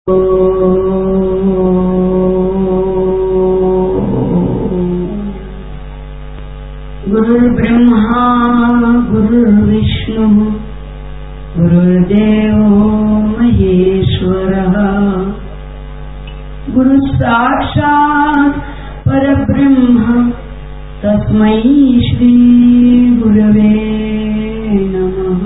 गुरुर्ब्रह्मा गुरुर्विष्णुः गुरुर्देवो महेश्वरः गुरुः साक्षात् परब्रह्म तस्मै श्रीगुरवे नमः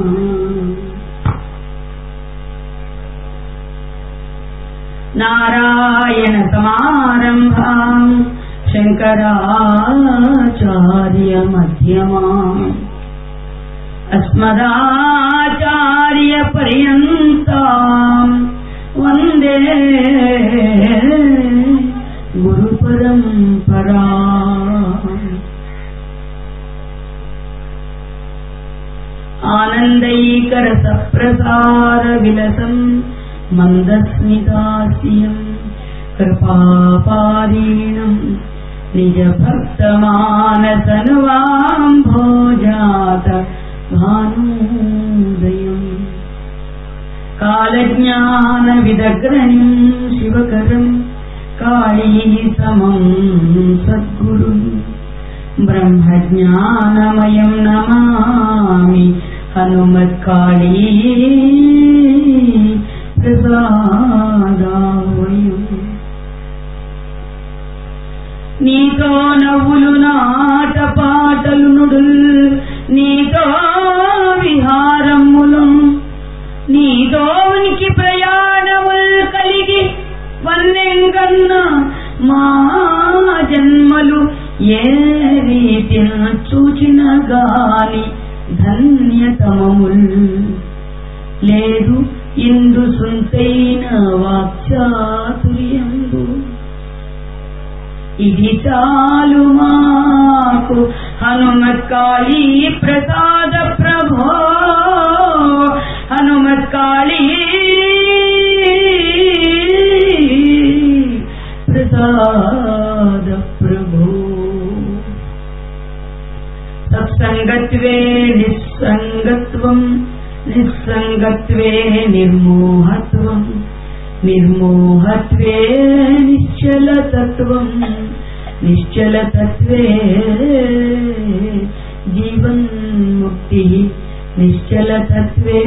नारायणसमारम्भाम् शङ्कराचार्यमध्यमाम् अस्मदाचार्यपर्यन्ताम् वन्दे गुरुपरम्परा आनन्दैकरसप्रसारविलसम् मन्दस्मितास्यम् कृपापारीणम् निजभक्तमानसनुवाम् भोजात भानूदयम् कालज्ञानविदग्रणिम् शिवकरम् काळीः समम् सद्गुरुम् ब्रह्मज्ञानमयम् नमामि हनुमत्काळी ప్రసాదావయం నీతో నవ్వులు నాట పాటలు నుడుల్ నీతో విహారములు నీతో ఉనికి ప్రయాణముల్ కలిగి వన్నెంగన్న మా జన్మలు ఏ రీతిన చూచిన గాని ధన్యతమముల్ లేదు ఇందు సుంతైన వాక్చాతుర్యంబు ఇది చాలు మాకు హనుమత్కాళీ ప్రసాద ప్రభో హనుమత్కాళీ ప్రసాద ప్రభో సత్సంగత్వే నిస్సంగత్వం నిస్సంగత్వే నిర్మోహత్వం నిర్మోహత్వే నిశ్చలతత్వం నిశ్చలతత్వే జీవన్ముక్తి నిశ్చలతత్వే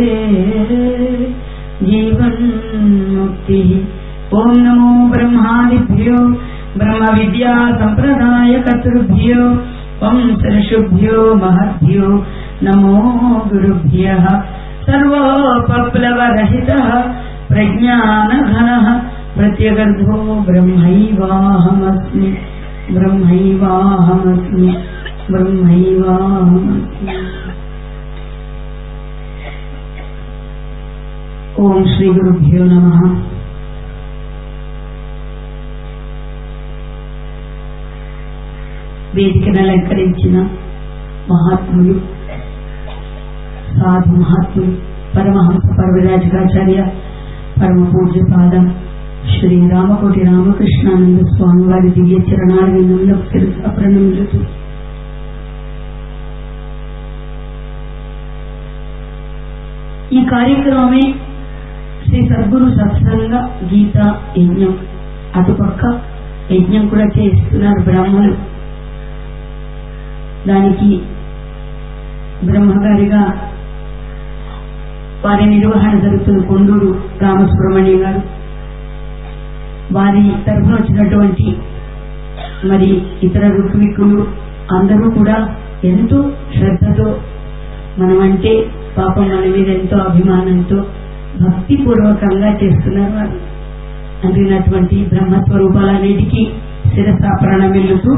జీవన్ముక్తి ఓం నమో బ్రహ్మాదిభ్యో బ్రహ్మ విద్యా సంప్రదాయ కర్తృభ్యో వంశర్షుభ్యో మహద్భ్యో నమో గురుభ్య సర్వోపప్లవరహిత ప్రజ్ఞానఘన ప్రత్యగర్భో బ్రహ్మైవాహమస్మి బ్రహ్మైవాహమస్మి బ్రహ్మైవాహమస్మి ఓం శ్రీ గురుభ్యో నమ వేదికను అలంకరించిన మహాత్ములు సాధు మహాత్ములు పరమహంస పర్వరాజకాచార్య పరమ పూజ్య పాదం శ్రీ రామకోటి రామకృష్ణానంద స్వామి వారి దివ్య చరణారవిందంలో శిరస ప్రణమిల్లుతూ ఈ కార్యక్రమమే శ్రీ సద్గురు సత్సంగ గీత యజ్ఞం అటుపక్క యజ్ఞం కూడా చేస్తున్నారు బ్రాహ్మలు దానికి బ్రహ్మగారిగా వారి నిర్వహణ జరుగుతున్న కొండూరు రామసుబ్రహ్మణ్య గారు వారి తరఫున వచ్చినటువంటి మరి ఇతర ఋత్వికులు అందరూ కూడా ఎంతో శ్రద్ధతో మనమంటే పాపం మన మీద ఎంతో అభిమానంతో భక్తిపూర్వకంగా చేస్తున్నారు వారు అందినటువంటి బ్రహ్మస్వరూపాలన్నిటికీ శిరసాపరణ వెళ్తూ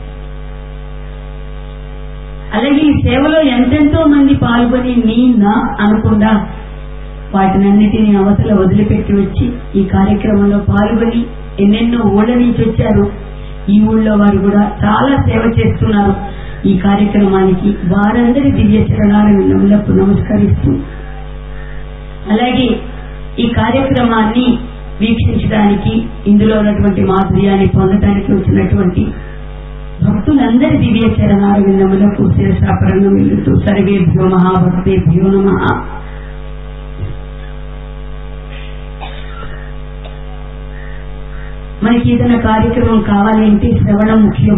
అలాగే ఈ సేవలో ఎంతెంతో మంది పాల్గొని నీ నా అనకుండా వాటినన్నిటిని అవతల వదిలిపెట్టి వచ్చి ఈ కార్యక్రమంలో పాల్గొని ఎన్నెన్నో ఊళ్ళ నుంచి వచ్చారు ఈ ఊళ్ళో వారు కూడా చాలా సేవ చేస్తున్నారు ఈ కార్యక్రమానికి వారందరి దివ్య చరణాల విన్నములకు నమస్కరిస్తూ అలాగే ఈ కార్యక్రమాన్ని వీక్షించడానికి ఇందులో ఉన్నటువంటి మాధుర్యాన్ని పొందడానికి వచ్చినటువంటి భక్తులందరి దివ్య చరణాల విన్నములకు శిరసాపరణం వెళ్తూ సర్వేభ్యో మహాభక్తేభ్యో నమ మనకి ఏదైనా కార్యక్రమం కావాలి అంటే శ్రవణం ముఖ్యం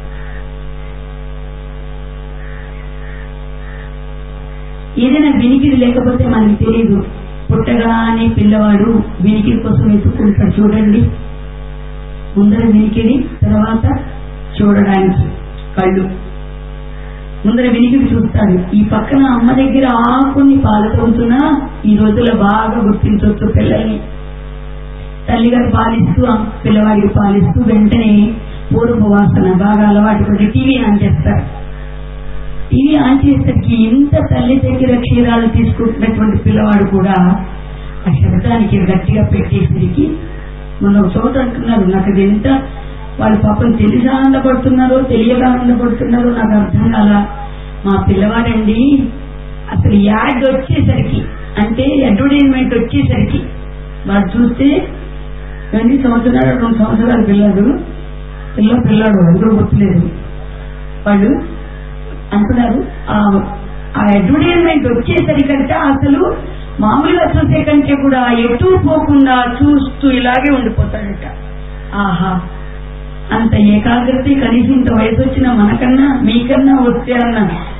ఏదైనా వినికిడి లేకపోతే మనకి తెలియదు పుట్టగానే పిల్లవాడు వినికిడి కోసం వెతుక్కుంటాడు చూడండి ముందర వినికిడి తర్వాత చూడడానికి కళ్ళు ముందర వినికిడి చూస్తాడు ఈ పక్కన అమ్మ దగ్గర ఆకుని పాలు తాగుతున్నా ఈ రోజుల్లో బాగా గుర్తించవచ్చు పిల్లల్ని తల్లిగారు పాలిస్తూ ఆ పిల్లవాడికి పాలిస్తూ వెంటనే పూర్వపు వాసన బాగా అలవాటు పడి టీవీ ఆన్ చేస్తారు టీవీ ఆన్ చేసేసరికి ఇంత తల్లి దగ్గర క్షీరాలు తీసుకుంటున్నటువంటి పిల్లవాడు కూడా ఆ శబ్దానికి గట్టిగా పెట్టేసరికి మన ఒక చోట అంటున్నారు నాకు అది ఎంత వాళ్ళు పాపం తెలిసి ఆనందపడుతున్నారో తెలియక ఆనందపడుతున్నారో నాకు అర్థం కాల మా పిల్లవాడండి అసలు యాడ్ వచ్చేసరికి అంటే అడ్వర్టైజ్మెంట్ వచ్చేసరికి వాడు చూస్తే ఎన్ని సంవత్సరాలు రెండు సంవత్సరాలు పిల్లడు పిల్ల పిల్లాడు అది కూడా గుర్తులేదు వాళ్ళు అంటున్నారు ఆ ఆ అడ్వర్టైజ్మెంట్ వచ్చేసరికంటే అసలు మామూలుగా చూసే కంటే కూడా ఎటు పోకుండా చూస్తూ ఇలాగే ఉండిపోతాడట ఆహా అంత ఏకాగ్రత కనీసం ఇంత వయసు వచ్చిన మనకన్నా మీకన్నా వస్తే అన్న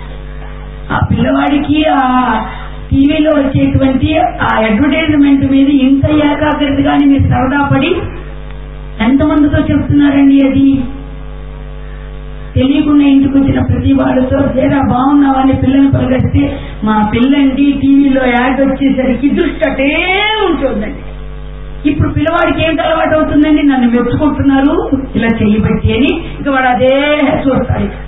ఆ పిల్లవాడికి ఆ టీవీలో వచ్చేటువంటి ఆ అడ్వర్టైజ్మెంట్ మీద ఇంత ఏకాగ్రత కానీ మీరు సరదా పడి ఎంతమందితో చెప్తున్నారండి అది తెలియకుండా ఇంటికి వచ్చిన ప్రతి వాళ్ళతో లేదా బాగున్నావా అని పిల్లని పలకరిస్తే మా పిల్లండి టీవీలో యాడ్ వచ్చేసరికి దృష్టి అటే ఉంటుందండి ఇప్పుడు పిల్లవాడికి ఏంటి అలవాటు అవుతుందండి నన్ను మెచ్చుకుంటున్నారు ఇలా చేయబట్టి అని ఇక వాడు అదే చూస్తాడు ఇక.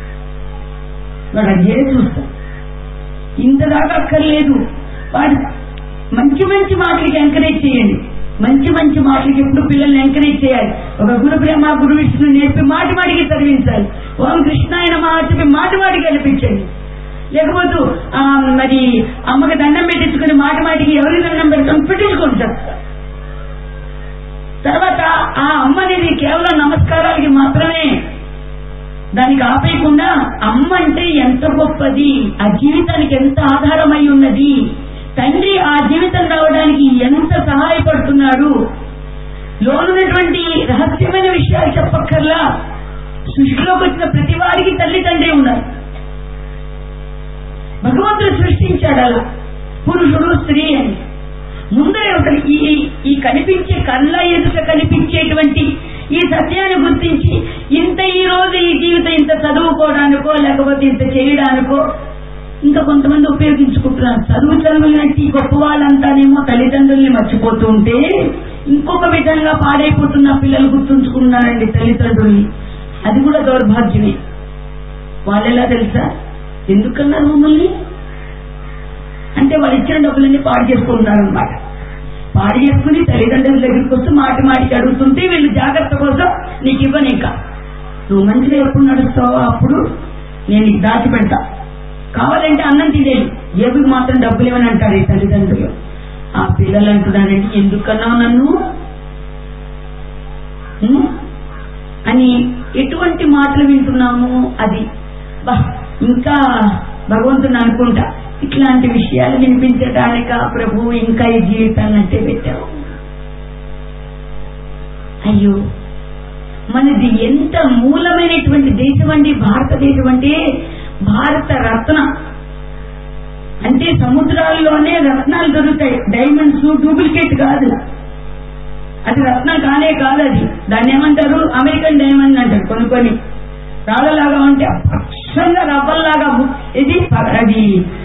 వాడు అదే చూస్తాడు ఇంత దాకా అక్కర్లేదు వాడు మంచి మంచి మాటలకి ఎంకరేజ్ చేయండి మంచి మంచి మాటలకి ఎప్పుడు పిల్లల్ని ఎంకరేజ్ చేయాలి ఒక గురు ప్రేమ గురు విష్ణు నేర్పి మాటి మాటికి చదివించాలి ఓం కృష్ణాయన మా చెప్పి మాటి మాటికి గెలిపించండి లేకపోతే ఆ, మరి అమ్మకి దండం పెట్టించుకుని మాటి మాటికి ఎవరి దండం పెడతాం పెట్టించుకొని చెప్తారు తర్వాత ఆ అమ్మ అనేది కేవలం నమస్కారాలకి మాత్రమే దానికి ఆపేయకుండా అమ్మ అంటే ఎంత గొప్పది ఆ జీవితానికి ఎంత ఆధారమై ఉన్నది తండ్రి ఆ జీవితం రావడానికి ఎంత సహాయపడుతున్నాడు లోనున్నటువంటి రహస్యమైన విషయాలు చెప్పక్కర్లా సృష్టిలోకి వచ్చిన ప్రతి వారికి తల్లి తండ్రి ఉన్నారు భగవంతుడు సృష్టించాడు అలా పురుషుడు స్త్రీ అని ముందే అసలు ఈ ఈ కనిపించే కళ్ళ ఎదుట కనిపించేటువంటి ఈ సత్యాన్ని గుర్తించి ఇంత ఈ రోజు ఈ జీవితం ఇంత చదువుకోవడానికో లేకపోతే ఇంత చేయడానికో ఇంకా కొంతమంది ఉపయోగించుకుంటున్నారు చదువు చదువులంటే ఈ గొప్ప వాళ్ళంతానేమో తల్లిదండ్రుల్ని మర్చిపోతూ ఉంటే ఇంకొక విధంగా పాడైపోతున్న పిల్లలు గుర్తుంచుకున్నారండి తల్లిదండ్రుల్ని అది కూడా దౌర్భాగ్యమే వాళ్ళెలా తెలుసా ఎందుకన్నారు మమ్మల్ని అంటే వాళ్ళు ఇచ్చిన డబ్బులన్నీ పాడు చేసుకుంటున్నారనమాట పాడు చేసుకుని తల్లిదండ్రుల దగ్గరికి వస్తూ మాటి మాటికి అడుగుతుంటే వీళ్ళు జాగ్రత్త కోసం నీకు ఇవ్వను ఇంకా నువ్వు మంచిగా ఎప్పుడు నడుస్తావో అప్పుడు నేను నీకు దాచి పెడతా కావాలంటే అన్నం తినేది జేబుకి మాత్రం డబ్బులు ఏమని అంటారు ఈ తల్లిదండ్రులు ఆ పిల్లలు అంటున్నారండి ఎందుకన్నావు నన్ను ఉం? అని ఎటువంటి మాటలు వింటున్నాము అది బా ఇంకా భగవంతుని అనుకుంటా ఇట్లాంటి విషయాలు వినిపించడానిక ప్రభు ఇంకా ఈ జీవితాన్ని అంటే పెట్టావు అయ్యో మనది ఎంత మూలమైనటువంటి దేశం అండి భారతదేశం అంటే భారత రత్న అంటే సముద్రాల్లోనే రత్నాలు దొరుకుతాయి డైమండ్స్ డూప్లికేట్ కాదు అది రత్నం కానే కాదు అది దాన్ని ఏమంటారు అమెరికన్ డైమండ్ అంటారు కొన్ని కొన్ని రాళ్ళలాగా ఉంటే అక్షంగా రవ్వల్లాగా ము- ఇది ప- అది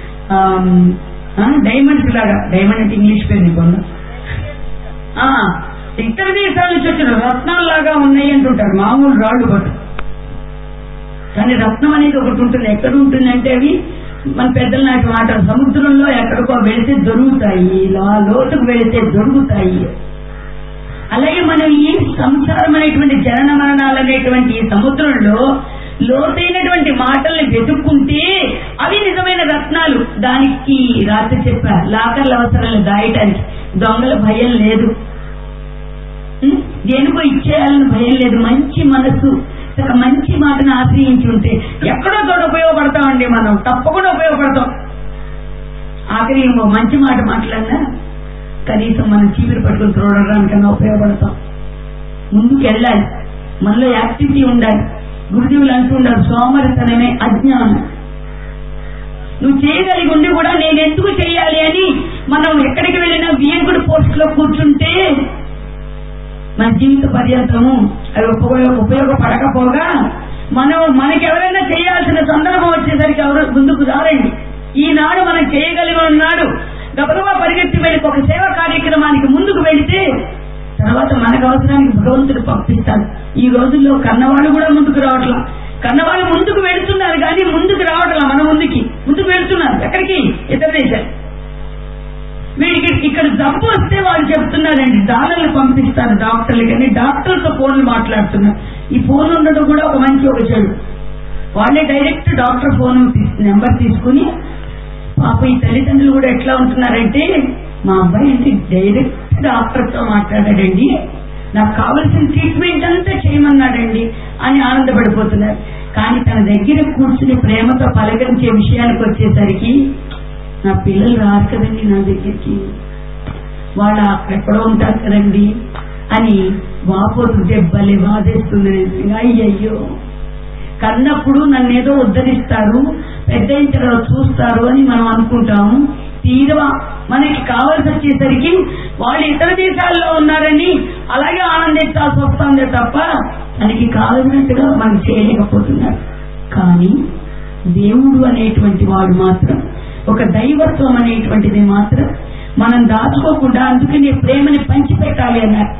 డైమండ్స్ లాగా డైమండ్ అంటే ఇంగ్లీష్ పేరు నీకు ఉందా? ఆ, ఇతర దేశాల నుంచి వచ్చిన రత్నాల్లాగా ఉన్నాయి అంటుంటారు మామూలు రాళ్ళు పట్టు కానీ రత్నం అనేది ఒకటి ఉంటుంది ఎక్కడ ఉంటుందంటే అవి మన పెద్దల నాటి మాట సముద్రంలో ఎక్కడికో వెళితే దొరుకుతాయి ఇలా లోతుకు వెళితే దొరుకుతాయి అలాగే మనం ఈ సంసారం అనేటువంటి జనన మరణాలు అనేటువంటి ఈ సముద్రంలో లోతైనటువంటి మాటల్ని వెతుక్కుంటే అవి నిజమైన రత్నాలు దానికి రాత్రి చెప్పారు లాకర్ల అవసరాలు దాయటానికి దొంగల భయం లేదు ఉం? దేనికో ఇచ్చేయాలని భయం లేదు మంచి మనసు ఒక మంచి మాటను ఆశ్రయించి ఉంటే ఎక్కడో చోట ఉపయోగపడతామండి మనం తప్పకుండా ఉపయోగపడతాం ఆఖరి ఇంకో మంచి మాట మాట్లాడినా కనీసం మనం చీపిరి పట్టుకుని చూడడానికన్నా ఉపయోగపడతాం ముందుకు వెళ్ళాలి మనలో యాక్టివిటీ ఉండాలి గురుదేవులు అంటుండారు సోమరితనమే అజ్ఞానం నువ్వు చేయగలిగి ఉండి కూడా నేను ఎందుకు చేయాలి అని మనం ఎక్కడికి వెళ్ళినా వియంకుడు పోస్ట్ లో కూర్చుంటే మన జీవిత పర్యంతము అది ఉపయోగ ఉపయోగపడకపోగా మనం మనకి ఎవరైనా చేయాల్సిన సందర్భం వచ్చేసరికి ఎవరు ముందుకు రారండి ఈనాడు మనం చేయగలిగి ఉన్నాడు గబగబా పరిగెత్తి వెళ్ళి ఒక సేవ కార్యక్రమానికి ముందుకు వెళితే తర్వాత మనకు అవసరానికి భగవంతుడు పంపిస్తాడు ఈ రోజుల్లో కన్నవాళ్ళు కూడా ముందుకు రావట్లా కన్నవాళ్ళు ముందుకు వెళుతున్నారు కానీ ముందుకు రావట్లా మన ముందుకి ముందుకు వెళుతున్నారు ఎక్కడికి ఇతర దేశాలు వీడికి ఇక్కడ జబ్బు వస్తే వాళ్ళు చెప్తున్నారండి డాలర్లు పంపిస్తారు డాక్టర్లు కానీ డాక్టర్లతో ఫోన్లు మాట్లాడుతున్నారు ఈ ఫోన్ ఉండడం కూడా ఒక మంచి ఒక చెడు వాళ్ళే డైరెక్ట్ డాక్టర్ ఫోన్ నెంబర్ తీసుకుని పాప ఈ తల్లిదండ్రులు కూడా ఎట్లా ఉంటున్నారంటే మా అబ్బాయి అంటే డైరెక్ట్ డాక్టర్ తో మాట్లాడాడండి నాకు కావలసిన ట్రీట్మెంట్ అంతా చేయమన్నాడండి అని ఆనందపడిపోతున్నారు కానీ తన దగ్గర కూర్చుని ప్రేమతో పలకరించే విషయానికి వచ్చేసరికి నా పిల్లలు రారు కదండి నా దగ్గరికి వాళ్ళు అక్కడెక్కడో ఉంటారు కదండి అని వాపోతుంటే భలే బాధేస్తుంది నిజంగా. అయ్యయ్యో కన్నప్పుడు నన్ను ఏదో ఉద్ధరిస్తారు పెద్ద అయిన తర్వాత చూస్తారు అని మనం అనుకుంటాము తీరవా మనకి కావాల్సి వచ్చేసరికి వాళ్ళు ఇతర దేశాల్లో ఉన్నారని అలాగే ఆనందించాల్సి వస్తుంది తప్ప తనకి కావలసినట్టుగా మనం చేయలేకపోతున్నారు కానీ దేవుడు అనేటువంటి వాడు మాత్రం ఒక దైవత్వం అనేటువంటిది మాత్రం మనం దాచుకోకుండా అందుకని ప్రేమని పంచిపెట్టాలి అన్నారు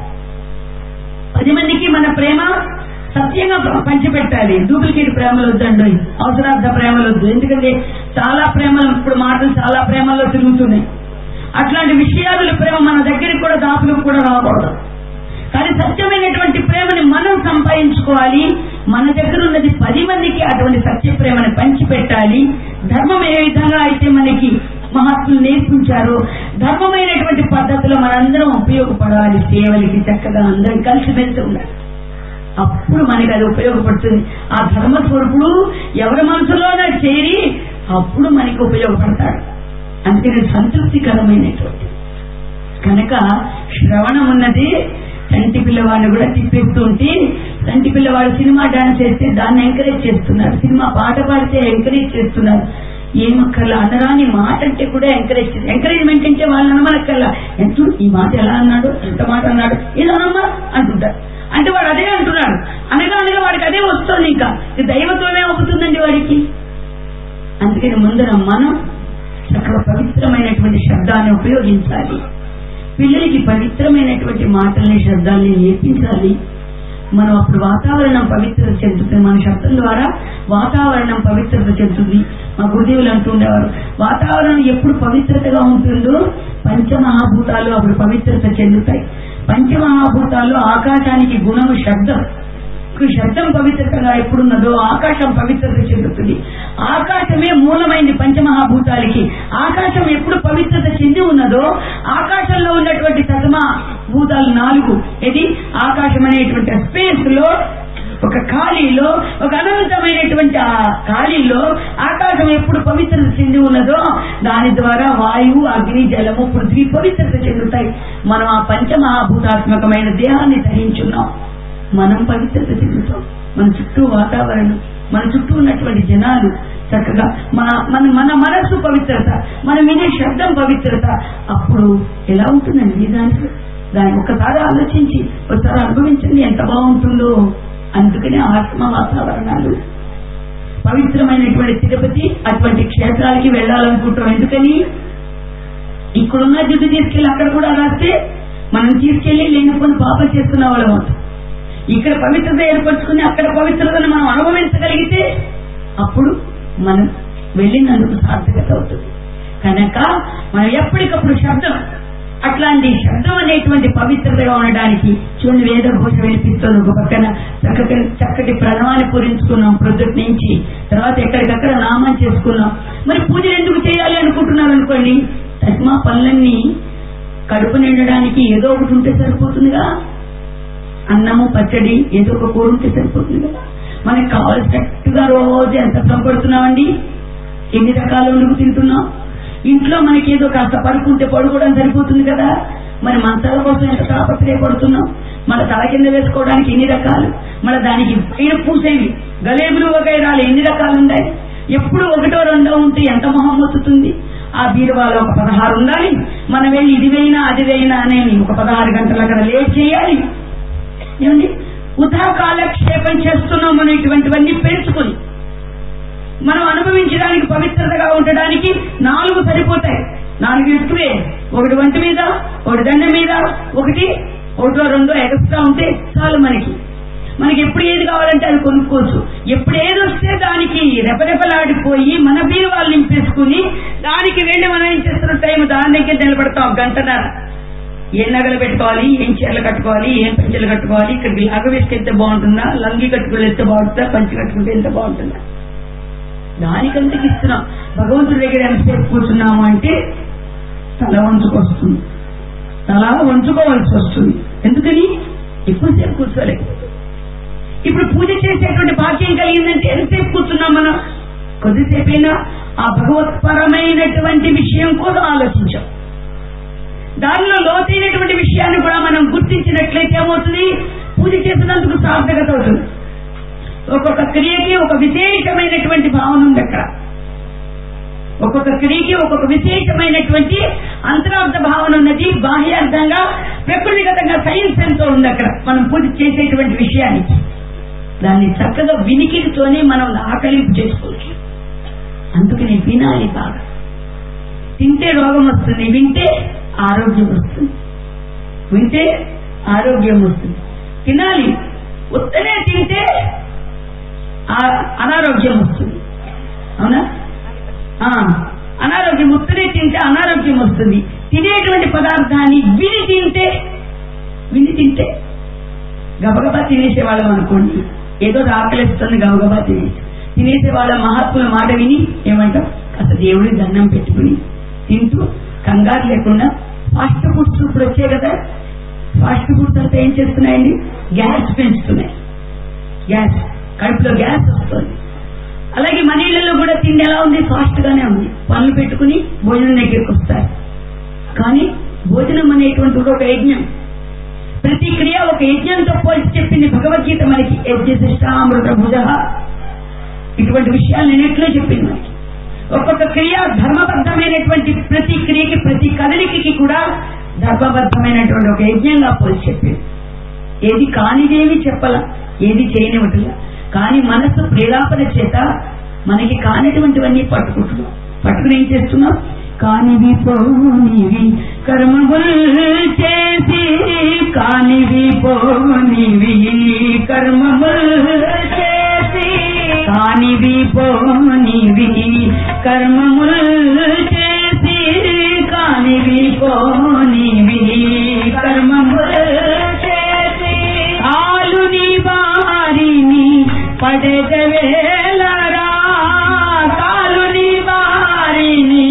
పది మందికి మన ప్రేమ సత్యంగా పంచిపెట్టాలి డూప్లికేట్ ప్రేమలు వద్దండి అవసరార్థ ప్రేమలు వద్దు ఎందుకంటే చాలా ప్రేమలు ఇప్పుడు మాటలు చాలా ప్రేమల్లో తిరుగుతున్నాయి అట్లాంటి విషయాలు ప్రేమ మన దగ్గరికి కూడా దాపులకు కూడా రాకూడదు కానీ సత్యమైనటువంటి ప్రేమని మనం సంపాదించుకోవాలి మన దగ్గర ఉన్నది పది మందికి అటువంటి సత్య ప్రేమని పంచిపెట్టాలి ధర్మం ఏ విధంగా అయితే మనకి మహాత్ములు నేర్పించారో ధర్మమైనటువంటి పద్ధతిలో మనందరం ఉపయోగపడాలి సేవలకి చక్కగా అందరం కలిసిమెలిసి ఉండాలి అప్పుడు మనకి అది ఉపయోగపడుతుంది ఆ ధర్మ స్వరూపుడు ఎవరి మనసులోనే చేరి అప్పుడు మనకి ఉపయోగపడతాడు అందుకని సంతృప్తికరమైనటువంటి కనుక శ్రవణం ఉన్నది చంటి పిల్లవాడిని కూడా తిప్పేస్తూ ఉంటే చంటి పిల్లవాడు సినిమా డాన్స్ చేస్తే దాన్ని ఎంకరేజ్ చేస్తున్నారు సినిమా పాట పాడితే ఎంకరేజ్ చేస్తున్నారు ఏమక్కర్లా అనరాని మాట అంటే కూడా ఎంకరేజ్ ఎంకరేజ్మెంట్ అంటే వాళ్ళని అనమనక్కర్లా ఎంత ఈ మాట ఎలా అన్నాడు ఎంత మాట అన్నాడు ఇలానమ్మా అంటుంటారు అంటే వాడు అదే అంటున్నాడు అనగా అనగా వాడికి అదే వస్తుంది ఇంకా ఇది దైవత్వమే అవుతుందండి వాడికి అందుకని ముందర మనం చక్కగా పవిత్రమైనటువంటి శబ్దాన్ని ఉపయోగించాలి పిల్లలకి పవిత్రమైనటువంటి మాటల్ని శబ్దాల్ని నేర్పించాలి మనం అప్పుడు వాతావరణం పవిత్రత చెందుతుంది మన శబ్దం ద్వారా వాతావరణం పవిత్రత చెందుతుంది మా గురుదేవులు అంటుండేవారు వాతావరణం ఎప్పుడు పవిత్రతగా ఉంటుందో పంచమహాభూతాలు అప్పుడు పవిత్రత చెందుతాయి పంచమహాభూతాలు ఆకాశానికి గుణము శబ్దం ఇప్పుడు శబ్దం పవిత్రతగా ఎప్పుడున్నదో ఆకాశం పవిత్రత చెందుతుంది ఆకాశమే మూలమైంది పంచమహాభూతాలకి ఆకాశం ఎప్పుడు పవిత్రత చెంది ఉన్నదో ఆకాశంలో ఉన్నటువంటి సతమా భూతాలు నాలుగు ఇది ఆకాశం అనేటువంటి స్పేస్ లో ఒక ఖాళీలో ఒక అనంతమైనటువంటి ఆ ఖాళీలో ఆకాశం ఎప్పుడు పవిత్రత చెంది ఉన్నదో దాని ద్వారా వాయువు అగ్ని జలము పృథ్వీ పవిత్రత చెందుతాయి మనం ఆ పంచమహాభూతాత్మకమైన దేహాన్ని ధరించున్నాం మనం పవిత్రత చెందుతాం మన చుట్టూ వాతావరణం మన చుట్టూ ఉన్నటువంటి జనాలు చక్కగా మన మన మన మనస్సు పవిత్రత మనం వినే శబ్దం పవిత్రత అప్పుడు ఎలా ఉంటుందండి దాంట్లో దాన్ని ఒకసారి ఆలోచించి ఒకసారి అనుభవించండి ఎంత బాగుంటుందో అందుకని ఆత్మ వాతావరణాలు పవిత్రమైనటువంటి తిరుపతి అటువంటి క్షేత్రాలకి వెళ్ళాలనుకుంటాం ఎందుకని ఇక్కడున్న జిడ్డు తీసుకెళ్లి అక్కడ కూడా రాస్తే మనం తీసుకెళ్లి లేనిపోయిన పాపం చేసుకున్న వాళ్ళం అవుతాం ఇక్కడ పవిత్రత ఏర్పరచుకుని అక్కడ పవిత్రతను మనం అనుభవించగలిగితే అప్పుడు మనం వెళ్ళినందుకు సార్థకత అవుతుంది కనుక మనం ఎప్పటికప్పుడు శబ్దం అట్లాంటి శబ్దం అనేటువంటి పవిత్రతగా ఉండడానికి చూడండి వేద ఘోష వినిపిస్తుంది ఒక పక్కన చక్కటి చక్కటి ప్రణవాన్ని పూరించుకున్నాం ప్రొద్దుటి నుంచి తర్వాత ఎక్కడికక్కడ నామం చేసుకున్నాం మరి పూజలు ఎందుకు చేయాలి అనుకుంటున్నారు అనుకోండి తస్మా పనులన్నీ కడుపు నిండడానికి ఏదో ఒకటి ఉంటే సరిపోతుందిగా అన్నము పచ్చడి ఏదో ఒక కూర ఉంటే సరిపోతుంది కదా మనకి కావలసినట్టుగా రోజు ఎంత సంపడుతున్నామండి ఎన్ని రకాల వండుకు తింటున్నాం ఇంట్లో మనకి ఏదో కాస్త పడుకుంటే పడుకోవడం సరిపోతుంది కదా మరి మంచాల కోసం ఎంత తాపత్రయపడుతున్నాం మన తల కింద వేసుకోవడానికి ఎన్ని రకాలు మన దానికి పైన పూసేవి గలేబులు వగైరాలు ఎన్ని రకాలు ఉన్నాయి ఎప్పుడు ఒకటో రెండో ఉంటే ఎంత మొహం మొత్తుతుంది ఆ బీరువాలో ఒక పదహారు ఉండాలి మనం వెళ్ళి ఇది వేయినా అది వేయినా అనేది ఒక పదహారు గంటల అక్కడ లేట్ చేయాలి ఏమండి ఉదా కాలక్షేపం చేస్తున్నాం మనం ఇటువంటివన్నీ పెంచుకుని మనం అనుభవించడానికి పవిత్రతగా ఉండడానికి నాలుగు సరిపోతాయి నాలుగు ఎక్కువే ఒకటి వంటి మీద ఒకటి దండ మీద ఒకటి ఒకటో రెండో ఎక్స్ట్రా ఉంటే చాలు మనకి మనకి ఎప్పుడు ఏది కావాలంటే అది కొనుక్కోవచ్చు ఎప్పుడు ఏది వస్తే దానికి రెపరెపలాడిపోయి మన బీరువాళ్ళు నింపేసుకుని దానికి వెళ్ళి మనం ఏం చేస్తున్న టైం దాని దగ్గర నిలబడతాం గంటన్నర ఏం నగలు పెట్టుకోవాలి ఏం చీరలు కట్టుకోవాలి ఏం పంచలు కట్టుకోవాలి ఇక్కడికి లాగ వేసుకెళ్తే బాగుంటుందా లంగి కట్టుకుని వెళ్తే బాగుంటుందా పంచి కట్టుకుంటే ఎంత బాగుంటుందా దానికంతకి ఇస్తున్నాం భగవంతుడి దగ్గర ఎంతసేపు కూర్చున్నాము అంటే తల వంచుకొస్తుంది తల వంచుకోవాల్సి వస్తుంది ఎందుకని ఎక్కువసేపు కూర్చోలేకపోతుంది ఇప్పుడు పూజ చేసేటువంటి భాగ్యం కలిగిందంటే ఎంతసేపు కూర్చున్నాం మనం కొద్దిసేపైనా ఆ భగవత్పరమైనటువంటి విషయం కూడా ఆలోచించాం దానిలో లోతైనటువంటి విషయాన్ని కూడా మనం గుర్తించినట్లయితే ఏమవుతుంది పూజ చేసినందుకు సార్థకత అవుతుంది ఒక్కొక్క క్రియకి ఒక విశేషమైనటువంటి భావన ఉంది అక్కడ ఒక్కొక్క క్రియకి ఒక్కొక్క విశేషమైనటువంటి అంతరార్థ భావన ఉన్నది బాహ్యార్థంగా ప్రకృతిగతంగా సైన్స్ ఎంతో ఉంది అక్కడ మనం పూజ చేసేటువంటి విషయానికి దాన్ని చక్కగా వినికిడితోనే మనం ఆకలింపు చేసుకోవచ్చు అందుకని వినాలి బాగా తింటే రోగం వస్తుంది వింటే ఆరోగ్యం వస్తుంది వింటే ఆరోగ్యం వస్తుంది తినాలి ఉత్తనే తింటే ఆ- అనారోగ్యం వస్తుంది అవునా ఆ, అనారోగ్యం ఉత్తనే తింటే అనారోగ్యం వస్తుంది తినేటువంటి పదార్థాన్ని విని తింటే విని తింటే గబగబా తినేసే వాళ్ళం అనుకోండి ఏదో ఆకలిస్తుంది గబగబా తినేసి తినేసే వాళ్ళ మహాత్ముల మాట విని ఏమంటాం కాస్త దేవుడి దండం పెట్టుకుని తింటూ కంగారు లేకుండా ఫాస్ట్ ఫుడ్స్ ఇప్పుడు వచ్చాయి కదా ఫాస్ట్ ఫుడ్స్ అంతా ఏం చేస్తున్నాయండి గ్యాస్ పెంచుతున్నాయి గ్యాస్ కడుపులో గ్యాస్ వస్తుంది అలాగే మన ఇళ్లలో కూడా తిండి ఎలా ఉంది ఫాస్ట్ గానే ఉంది పనులు పెట్టుకుని భోజనం దగ్గరికి వస్తారు కానీ భోజనం అనేటువంటి ఒక యజ్ఞం ప్రతి క్రియ ఒక యజ్ఞంతో పోల్చి చెప్పింది భగవద్గీత మనకి యజ్ఞశిష్టామృత భుజ ఇటువంటి విషయాలు నేనెట్లో చెప్పింది మనకి ఒక్కొక్క క్రియ ధర్మబద్ధమైనటువంటి ప్రతి క్రియకి ప్రతి కదలికకి కూడా ధర్మబద్ధమైనటువంటి ఒక యజ్ఞంగా పోల్చి చెప్పింది ఏది కానిదేవి చెప్పల ఏది చేయనివట్లా కానీ మనసు ప్రేరాపణ చేత మనకి కానిటువంటివన్నీ పట్టుకుంటున్నాం పట్టుకుని ఏం చేస్తున్నాం కానివి పోనివి కర్మముల్ చేసి కానివి పోనివి కర్మముల్ చేసి కానివి పోనివి కర్మముల్ చేసి కానివి పోనివి కర్మముల్ చేసి కాలుని బారిని పడగవేలరా కాలుని బారిని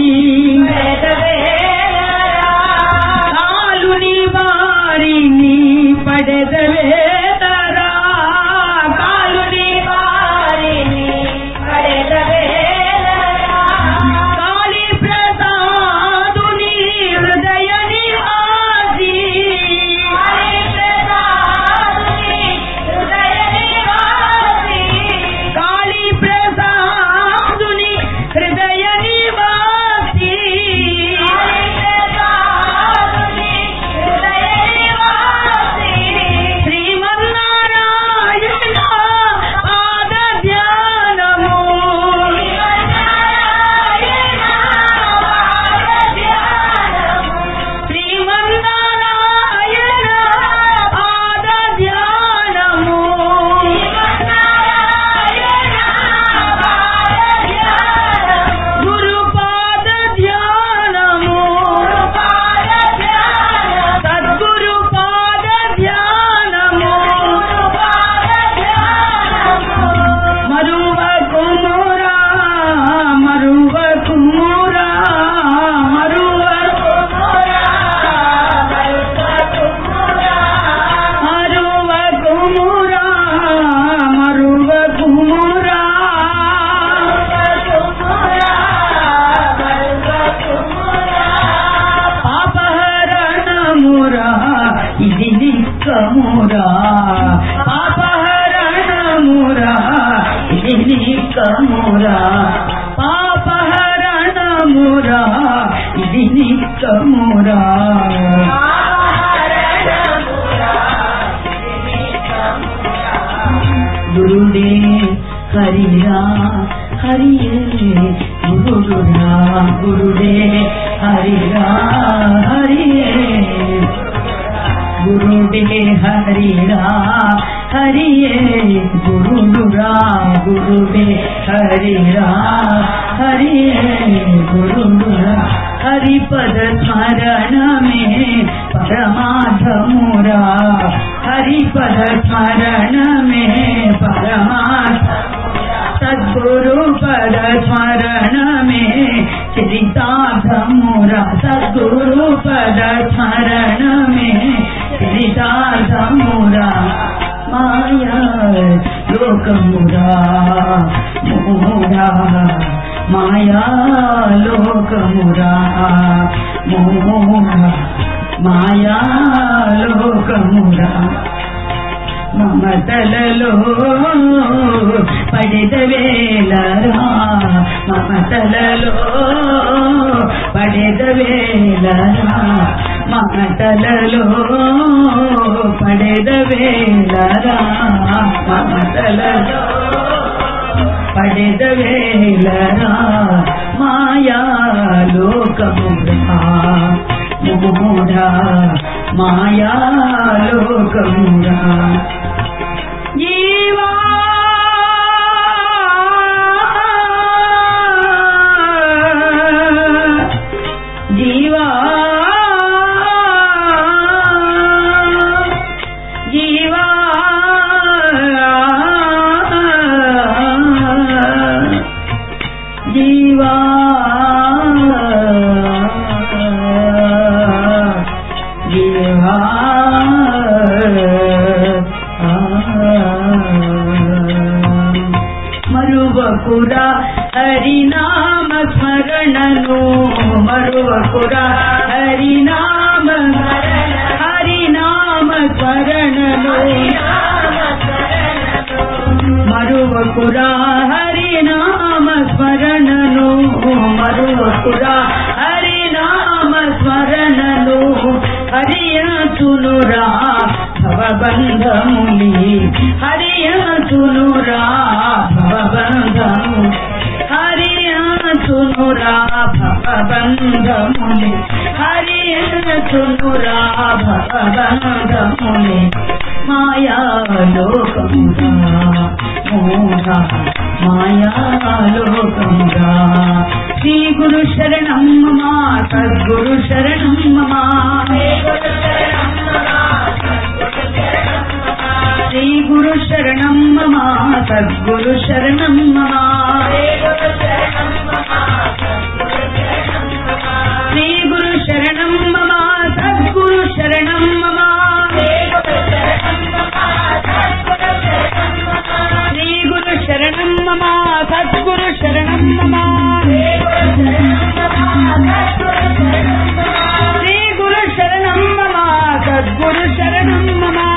పడగవేలరా కాలుని బారిని పడగవేలరా కాలుని బారిని పడగవేలరా కాళీ ప్రసాదుని హృదయ నివాసి కాళీ ప్రసాదుని హృదయ నివాసి నిక్కమురా పాపహరణమురా ఇది నిక్కమురా పాపహరణమురా ఇది నిక్కమురా గురుడే హరిరా హరియే గురుడురా గురుడే హరిరా హరియే గురుడే హరిరా హరియే గురుడురా గురుడే హరిరా హరియే గురుడురా హరిపద స్మరణమే పరమాధమురా హరిపద స్మరణమే పరమాధ సద్గురు పద స్మరణమే చరితార్థమురా సద్గురు పద స్మరణమే చరితార్థమురా మాయా లోకమురా మోరా మాయా లోకమురా మోరా మాయా లోకమురా మమతలలో పడిద వేలరా మమతలలో పడిద వేలరా మమతలలో పడిద వేలరా మమతలలో పడిద వేలరా మాయా లోకమురా మూఢా మాయా లోకమురా జీవా జీవా జీవా జీవా జీవా మరువకురా హరినామ స్మరణను మరువకురా హరినామ హరినామ స్మరణను మరువకురా హరినామ స్మరణను మరువకురా హరినామ స్మరణను హరియచునురా భవబంధముని హరియచునురా భవబంధము హరియచునురా భవబంధముని హరియచునురా భవబంధముని మాయా లోకమురా మూఢా మాయా లోకమురా శ్రీ గురు శరణం మమా సద్గురు శరణం మమా శ్రీ గురు శరణం మమా సద్గురు శరణం మమా శ్రీ గురు శరణం మమా సద్గురు శరణం మమా శ్రీ గురు శరణం మమా సద్గురు శరణం మమా శ్రీ గురు శరణం మమా సద్గురు శరణం మమా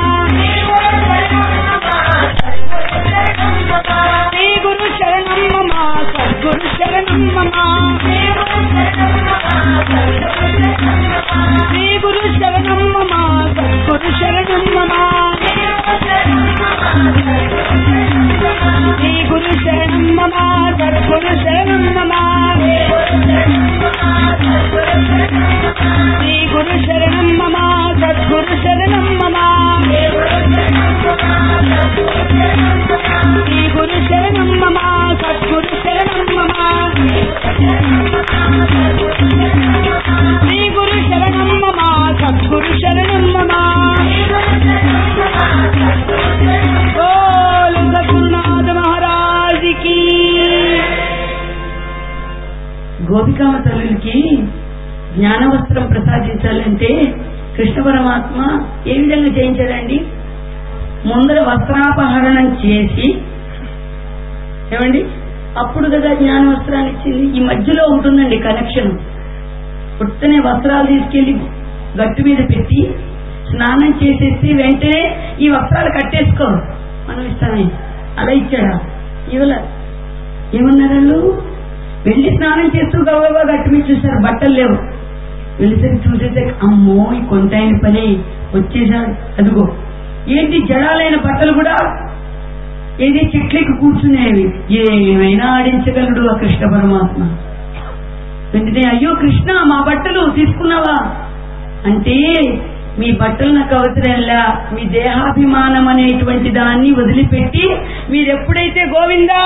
శ్రీ గురు శరణం మమా సద్గురు శరణం మమా శ్రీ గురు శరణం మమా సద్గురు శరణం మమా శ్రీ గురు శరణం మమా సద్గురు శరణం మమా శ్రీ గురు శరణం మమా సద్గురు శరణం మమా శ్రీ గురు శరణం మమా సద్గురు శరణం మమా శ్రీ గురు శరణం మమా సద్గురు శరణం మమా బోల్ సద్గురునాథ మహారాజ్ కి గోపికామ తల్లులకి జ్ఞానవస్త్రం ప్రసాదించాలంటే కృష్ణ పరమాత్మ ఏ విధంగా చేయించాడండి ముందర వస్త్రాపహరణం చేసి ఏమండి అప్పుడు కదా జ్ఞాన వస్త్రాన్ని ఇచ్చింది ఈ మధ్యలో ఉంటుందండి కనెక్షన్ పుట్టనే వస్త్రాలు తీసుకెళ్లి గట్టు మీద పెట్టి స్నానం చేసేసి వెంటనే ఈ వస్త్రాలు కట్టేసుకో మనం ఇస్తామే అలా ఇచ్చాడా ఇవ్వలే ఏమన్నారు వాళ్ళు వెళ్ళి స్నానం చేస్తూ గబగబా గట్టి మీద చూశారు బట్టలు లేవు వెళ్ళేసరికి చూసేసే అమ్మో ఈ కొంటాయని పని వచ్చేసాడు అదిగో ఏంటి జడాలైన బట్టలు కూడా ఏది చెట్లకి కూర్చునేవి ఏమైనా ఆడించగలడు ఆ కృష్ణ పరమాత్మ వెంటనే అయ్యో కృష్ణ మా బట్టలు తీసుకున్నావా అంటే మీ బట్టలు నాకు అవసరంలా మీ దేహాభిమానం అనేటువంటి దాన్ని వదిలిపెట్టి మీరు ఎప్పుడైతే గోవిందా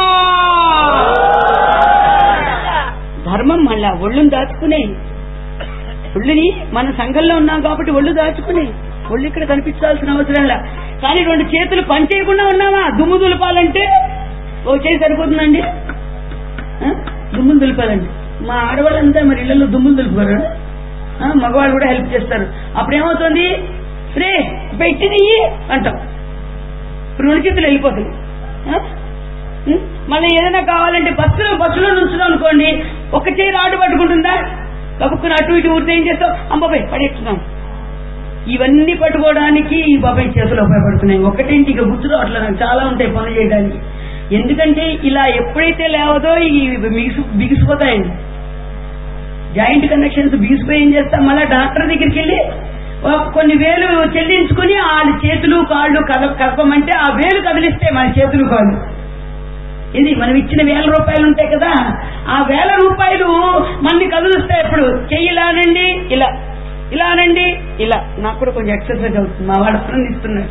ధర్మం మళ్ళా ఒళ్ళుని దాచుకునే ఒళ్ళుని మన సంఘంలో ఉన్నాం కాబట్టి ఒళ్ళు దాచుకుని ఒళ్ళు ఇక్కడ కనిపించాల్సిన అవసరంలా కానీ రెండు చేతులు పనిచేయకుండా ఉన్నామా దుమ్ము దులపాలంటే ఓ చేయి సరిపోతుందండి ఆ? దుమ్ములు దులపాలండి మా ఆడవాళ్ళంతా మరి ఇళ్లలో దుమ్ములు దులుపుకోరు ఆ, మగవాళ్ళు కూడా హెల్ప్ చేస్తారు అప్పుడు ఏమవుతుంది రే పెట్టి నెయ్యి అంటాం రెండు చేతులు వెళ్ళిపోతుంది ఆ? ఉం? మళ్ళీ ఏదైనా కావాలంటే బస్సులో బస్సులో నుంచున్నాం అనుకోండి ఒక చేయి రాడు పట్టుకుంటుందా కబుక్కుని అటు ఇటు ఊరితే ఏం చేస్తాం అంబాబాయ్ పడేస్తున్నాం ఇవన్నీ పట్టుకోవడానికి ఈ బాబాయ్ చేతులు ఉపయోగపడుతున్నాయి ఒకటేంటి ఇక గుర్తులో అట్లా నాకు చాలా ఉంటాయి పనులు చేయడానికి ఎందుకంటే ఇలా ఎప్పుడైతే లేవదో ఈ బిగిసి బిగిసిపోతాయండి జాయింట్ కనెక్షన్స్ బిగిసిపోయి ఏం చేస్తాం మళ్ళీ డాక్టర్ దగ్గరికి వెళ్ళి ఒక కొన్ని వేలు చెల్లించుకుని వాళ్ళ చేతులు కాళ్ళు కల కలపమంటే ఆ వేలు కదిలిస్తే మన చేతులు కాళ్ళు ఇది మనం ఇచ్చిన వేల రూపాయలు ఉంటాయి కదా ఆ వేల రూపాయలు మనని కదులుస్తాయి ఎప్పుడు చెయ్యి ఇలానండి ఇలా ఇలానండి ఇలా నాకు కూడా కొంచెం ఎక్సర్సైజ్ అవుతుంది మా వాడు ఆనందిస్తున్నాడు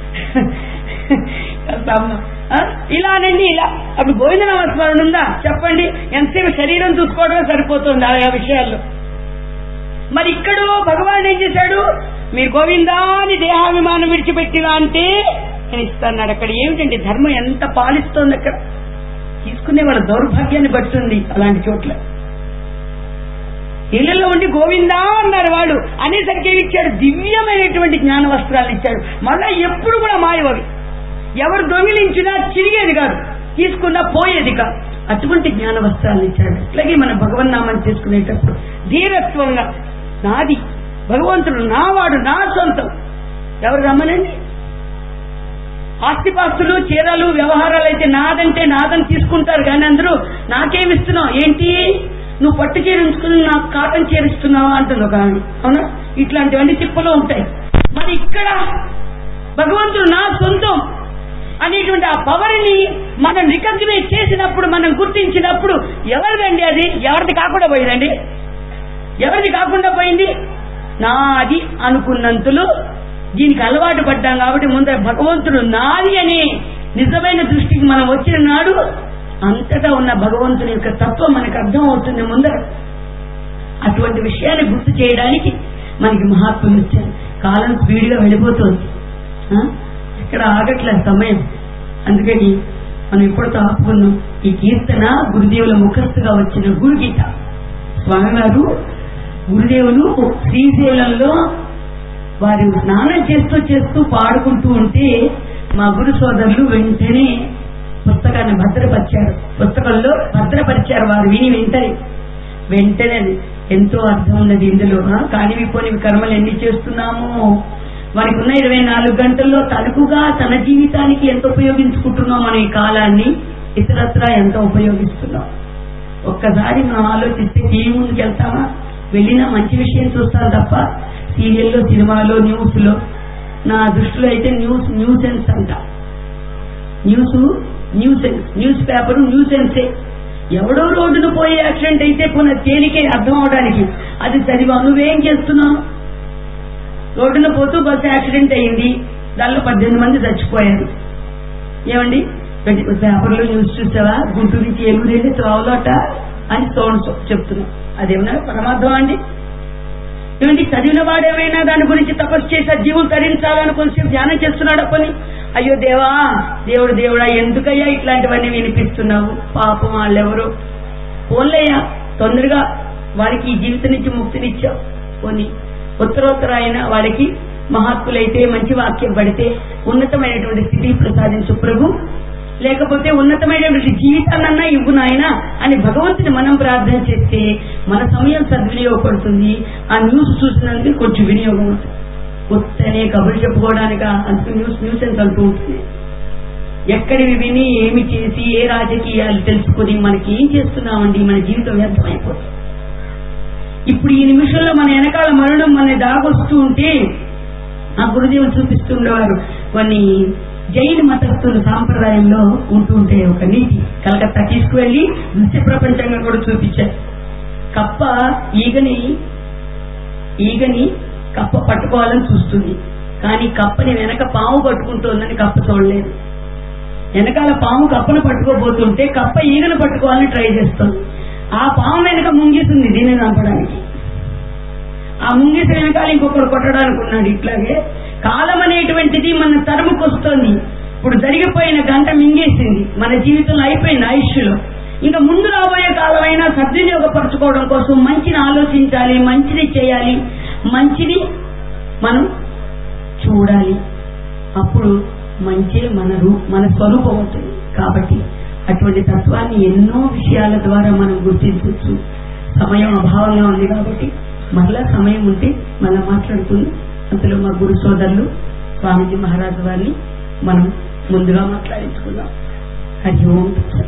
కాస్త అమ్మ. ఆ? ఇలానండి ఇలా అప్పుడు గోవింద నమస్మరణ ఉందా చెప్పండి ఎంతసేపు శరీరం చూసుకోవడమే సరిపోతుంది ఆ విషయాల్లో మరి ఇక్కడ భగవాన్ ఏం చేశాడు మీరు గోవిందాని దేహాభిమానం విడిచిపెట్టినా అంటే నేను ఇస్తాన్నాడు అక్కడ ఏమిటండి ధర్మం ఎంత పాలిస్తోంది అక్కడ తీసుకునే వాళ్ళ దౌర్భాగ్యాన్ని బట్టి ఉంది అలాంటి చోట్ల ఇళ్లలో ఉండి గోవిందా అన్నారు వాడు అనేసరికి ఏమి ఇచ్చాడు దివ్యమైనటువంటి జ్ఞాన వస్త్రాలు ఇచ్చాడు మళ్ళా ఎప్పుడు కూడా మాయవవి ఎవరు దొంగిలించినా చిరిగేది కాదు తీసుకున్నా పోయేది కాదు అటువంటి జ్ఞాన వస్త్రాలు ఇచ్చాడు అట్లాగే మన భగవన్నామని చేసుకునేటప్పుడు ధీరత్వంగా నాది భగవంతుడు నావాడు నా సొంతం ఎవరు రమ్మనండి ఆస్తిపాస్తులు చీరలు వ్యవహారాలు అయితే నాదంటే నాదని తీసుకుంటారు కానీ అందరూ నాకేమిస్తున్నావు ఏంటి నువ్వు పట్టు చీర ఉంచుకుని నాకు కాటన్ చీర ఇస్తున్నావా అంటుంది ఒక ఆమె అవునా ఇట్లాంటివన్నీ తిప్పలో ఉంటాయి మరి ఇక్కడ భగవంతుడు నా సొంతం అనేటువంటి ఆ పవర్ ని మనం రికగ్నైజ్ చేసినప్పుడు మనం గుర్తించినప్పుడు ఎవరిదండి అది ఎవరిది కాకుండా పోయిందండి ఎవరిది కాకుండా పోయింది నాది అనుకున్నంతలు దీనికి అలవాటు పడ్డాం కాబట్టి ముందర భగవంతుడు నాది అనే నిజమైన దృష్టికి మనం వచ్చిన నాడు అంతటా ఉన్న భగవంతుని యొక్క తత్వం మనకు అర్థం అవుతుంది ముందర అటువంటి విషయాన్ని గుర్తు చేయడానికి మనకి మహాత్ములు వచ్చారు కాలం స్పీడ్ గా వెళ్ళిపోతుంది ఆ? ఇక్కడ ఆగట్లే సమయం అందుకని మనం ఎప్పుడు ఆపుకున్నాం ఈ కీర్తన గురుదేవుల ముఖస్థుగా వచ్చిన గురుగీత స్వామివారు గురుదేవులు శ్రీశైలంలో వారు స్నానం చేస్తూ చేస్తూ పాడుకుంటూ ఉంటే మా గురు సోదరులు వెంటనే పుస్తకాన్ని భద్రపరిచారు పుస్తకంలో భద్రపరిచారు వారు విని వింటాయి వెంటనే ఎంతో అర్థం ఉన్నది ఇందులో ఆ, కానివి పోనివి కర్మలు ఎన్ని చేస్తున్నామో వారికి ఉన్న ఇరవై నాలుగు గంటల్లో తలుపుగా తన జీవితానికి ఎంత ఉపయోగించుకుంటున్నాం మన ఈ కాలాన్ని ఇతరత్రా ఎంత ఉపయోగిస్తున్నాం ఒక్కసారి మనం ఆలోచిస్తే టీవీ ముందుకు వెళ్తామా వెళ్ళినా మంచి విషయం చూస్తాం తప్ప సీరియల్లో సినిమాలో న్యూస్ లో నా దృష్టిలో అయితే న్యూస్ న్యూసెన్స్ అంట న్యూస్ న్యూసెన్స్ న్యూస్ పేపర్ న్యూసెన్సే ఎవడో రోడ్డును పోయే యాక్సిడెంట్ అయితే పునః తేలికే అర్థం అవడానికి అది చదివా నువ్వేం చేస్తున్నావు రోడ్డున పోతూ బస్సు యాక్సిడెంట్ అయింది దానిలో పద్దెనిమిది మంది చచ్చిపోయారు ఏమండి పెద్ద- పేపర్లో న్యూస్ చూసావా గుంటూరు నుంచి ఏలూరు వెళ్ళి త్రోవలోట అని సోన్ చెప్తున్నాం అదేమన్నా పరమార్థం అండి ఏమండి చదివిన వాడేమైనా దాని గురించి తపస్సు చేసి ఆ జీవం తరించాలని కొంచెం ధ్యానం చేస్తున్నాడు పని అయ్యో దేవా దేవుడు దేవుడా ఎందుకయ్యా ఇట్లాంటివన్నీ వినిపిస్తున్నావు పాపం వాళ్ళెవరు పోన్లయ్యా తొందరగా వారికి ఈ జీవితం నుంచి ముక్తినిచ్చావు పోనీ ఉత్తరోత్తర అయినా వాళ్ళకి మహాత్ములైతే మంచి వాక్యం పడితే ఉన్నతమైనటువంటి స్థితి ప్రసాదించు ప్రభు లేకపోతే ఉన్నతమైనటువంటి జీవితాన్నన్నా ఇవ్వు నాయన అని భగవంతుని మనం ప్రార్థన చేస్తే మన సమయం సద్వినియోగపడుతుంది ఆ న్యూస్ చూసినందుకు కొంచెం వినియోగం అవుతుంది ఉత్తనే కబుర్లు చెప్పుకోవడానిక అంత న్యూస్ న్యూస్ అని అంటూ ఉంటుంది ఎక్కడివి విని ఏమి చేసి ఏ రాజకీయాలు తెలుసుకుని మనకి ఏం చేస్తున్నామండి మన జీవితం వ్యర్థమైపోతుంది ఇప్పుడు ఈ నిమిషంలో మన వెనకాల మరణం మన దాగొస్తూ ఉంటే ఆ గురుదేవులు చూపిస్తుండేవారు కొన్ని జైన్ మతస్థుల సాంప్రదాయంలో ఉంటూ ఉంటే ఒక నీతి కలకత్తా తీసుకువెళ్లి దృశ్య ప్రపంచంగా కూడా చూపించారు కప్ప ఈగని ఈగని కప్ప పట్టుకోవాలని చూస్తుంది కానీ కప్పని వెనక పాము పట్టుకుంటోందని కప్ప చూడలేదు వెనకాల పాము కప్పను పట్టుకోబోతుంటే కప్ప ఈగను పట్టుకోవాలని ట్రై చేస్తుంది ఆ పాము వెనక ముంగిస్తుంది దీన్ని చంపడానికి ఆ ముంగిస వెనకాల ఇంకొకరు కొట్టడానికి ఉన్నాడు ఇట్లాగే కాలం అనేటువంటిది మన తరముకొస్తోంది ఇప్పుడు జరిగిపోయిన గంట మింగేసింది మన జీవితంలో అయిపోయింది ఆయుష్లో ఇంకా ముందు రాబోయే కాలమైనా సద్వినియోగపరచుకోవడం కోసం మంచిని ఆలోచించాలి మంచిని చేయాలి మంచిని మనం చూడాలి అప్పుడు మంచి మన రూ మన స్వరూపం అవుతుంది కాబట్టి అటువంటి తత్వాన్ని ఎన్నో విషయాల ద్వారా మనం గుర్తించవచ్చు సమయం అభావంగా ఉంది కాబట్టి మరలా సమయం ఉంటే మళ్ళా మాట్లాడుకుంది అంతలో మా గురు సోదరులు స్వామీజీ మహారాజు వారిని మనం ముందుగా మాట్లాడించుకుందాం హరి ఓం తత్సత్.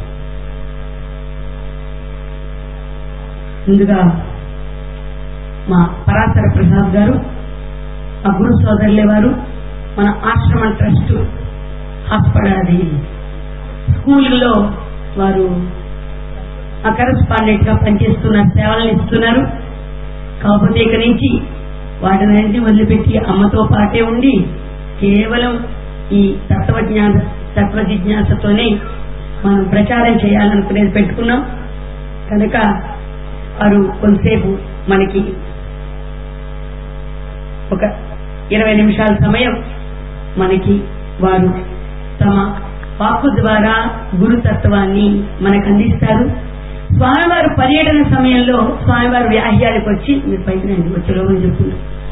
ముందుగా మా పరాశర ప్రసాద్ గారు మా గురు సోదరులే వారు మన ఆశ్రమ ట్రస్ట్ హాస్పిటల్ అది స్కూల్లో వారు ఆ కరెస్పాండెంట్ గా పనిచేస్తున్నారు సేవలను ఇస్తున్నారు కాకపోతే ఇక నుంచి వాటినన్నింటినీ వదిలిపెట్టి అమ్మతో పాటే ఉండి కేవలం ఈ తత్వజ్ఞాన తత్వ జిజ్ఞాసతోనే మనం ప్రచారం చేయాలనుకునేది పెట్టుకున్నాం కనుక వారు కొంతసేపు మనకి ఒక ఇరవై నిమిషాల సమయం మనకి వారు తమ వాక్కు ద్వారా గురుతత్వాన్ని మనకు అందిస్తారు స్వామివారు పర్యటన సమయంలో స్వామివారు వ్యాహ్యాలకు వచ్చి మీరు పైకి రండి వచ్చేలోమని చెప్తున్నారు